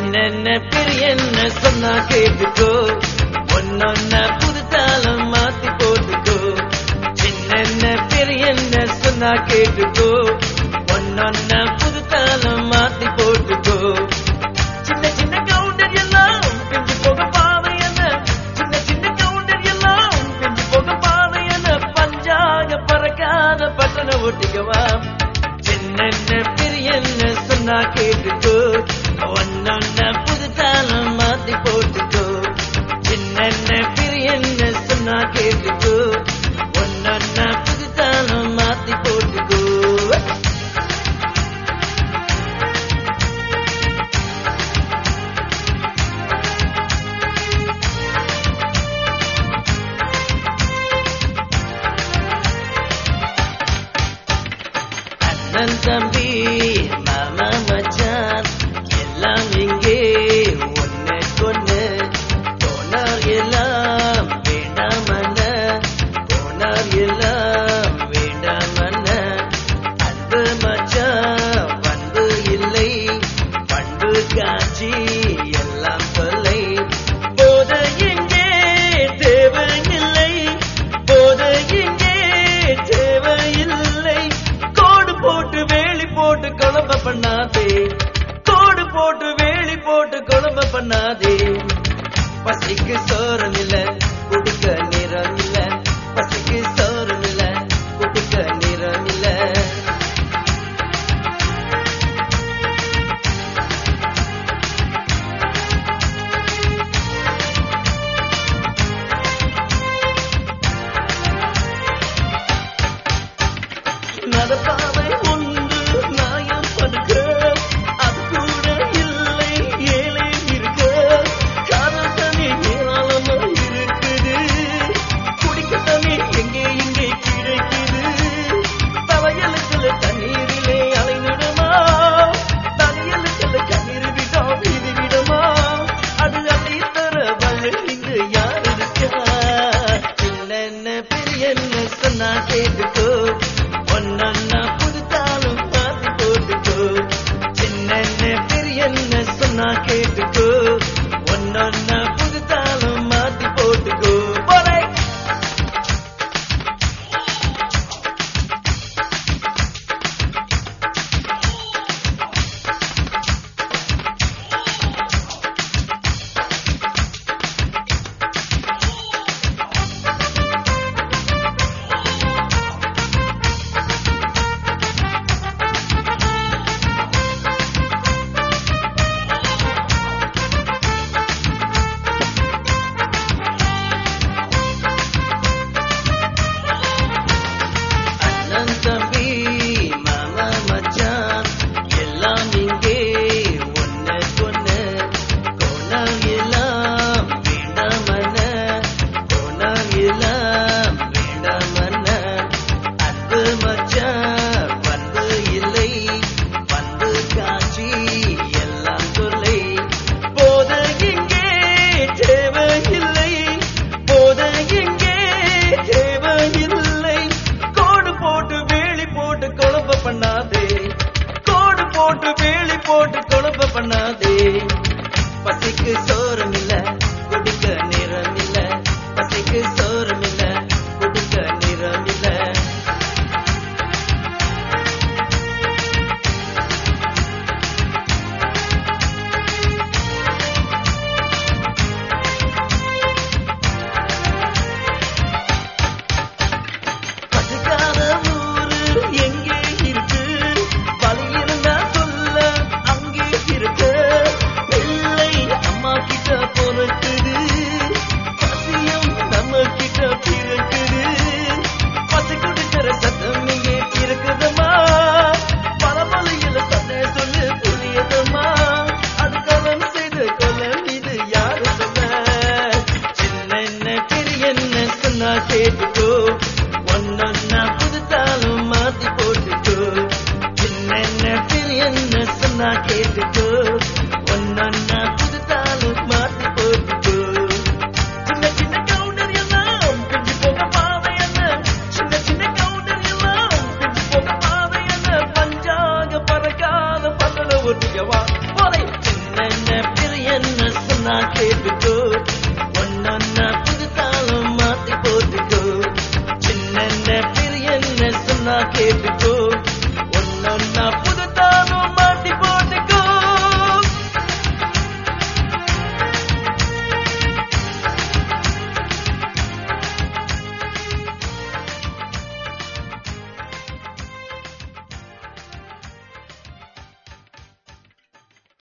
என்னென்ன பெரிய என்ன சொன்னா கேட்டுக்கோ ஒன்னொன்ன புதுத்தாலம் மாத்தி போட்டுக்கோ சின்னென்ன பெரிய என்ன சொன்னா கேட்டுக்கோ ஒன்னொன்ன புதுத்தாலம் மாத்தி போட்டுக்கோ சின்ன சின்ன கவுண்டர் எல்லாம் பிஞ்சு போக பாதை என்ன சின்ன சின்ன கவுண்டர் எல்லாம் பிஞ்சு போக பாதை என்ன பஞ்சாக பறக்காத பட்டண ஒட்டிக்கவா சின்ன பெரிய என்ன சொன்னா கேட்டுக்கோ ஒன்னொன்ன புதுத்தாலம் மாத்தி போட்டுக்கோ சின்ன பெரிய என்ன சொன்னா கேட்டுக்கோ ஒன்னொன்ன புதுத்தாலம் மாத்தி போட்டுக்கோ அண்ணன் தம்பி மாமா மச்சான் எல்லாம் இங்கே ஒன்னு கொன்னு போனார் எல்லாம் வேண்டாமன்ன போனார் எல்லாம் வேண்டாமன்ன அன்பு மச்சான் பண்பு இல்லை பண்பு காட்சி எல்லாம் தொல்லை போத எங்கே தேவையில்லை போத எங்கே தேவையில்லை கோடு போட்டு வேலி போட்டு குழம்ப பண்ணாதே கோடு போட்டு வேலி போட்டு குழம்ப பண்ணாதே பசிக்கு சோரம் இல்ல குடிக்க நிறம் இல்ல பசிக்கு சோரம் இல்ல குடிக்க நிறம் இல்ல நடப்பாவை ஒன்று நாயம் படுக்க அது கூட இல்லை ஏழை இருக்க காதல் தனி ஏராளமா இருக்குது குடிக்க தண்ணி எங்கே எங்கே கிடைக்குது தலையலுக்குள்ள தண்ணீரிலே அலைநிடுமா தலையலுக்குள்ள கண்ணீர் விட்டா வீதி விடுமா அது அள்ளி தர வள்ளல் இங்கு யார் இருக்கா சின்ன பெரிய என்ன சொன்னா கேட்டுக்கோ ஒன்னொன்னா புதுத்தாலும் பார்த்து போட்டுக்கோ சின்ன பெரிய என்ன சொன்னா கேட்டுக்கோ ஒன்னொன்னா புதுத்தாலும் மாத்தி போட்டுக்கோ போடே அண்ணன் தம்பி மாமா மச்சான் எல்லாம் இங்கே ஒன்னு கொன்னு கோணல் எல்லாம் வேண்டாமன கோணல் எல்லாம் வேண்டாமன அன்பு மச்சான் பண்பு இல்லை பண்பு காட்சி எல்லாம் தொல்லை போத இங்கே தேவையில்லை போத இங்கே தேவையில்லை கோடு போட்டு வேலி போட்டு குழப்ப பண்ணாதே கோடு போட்டு வேலி போட்டு குழப்ப பண்ணாதே பசிக்கு சோ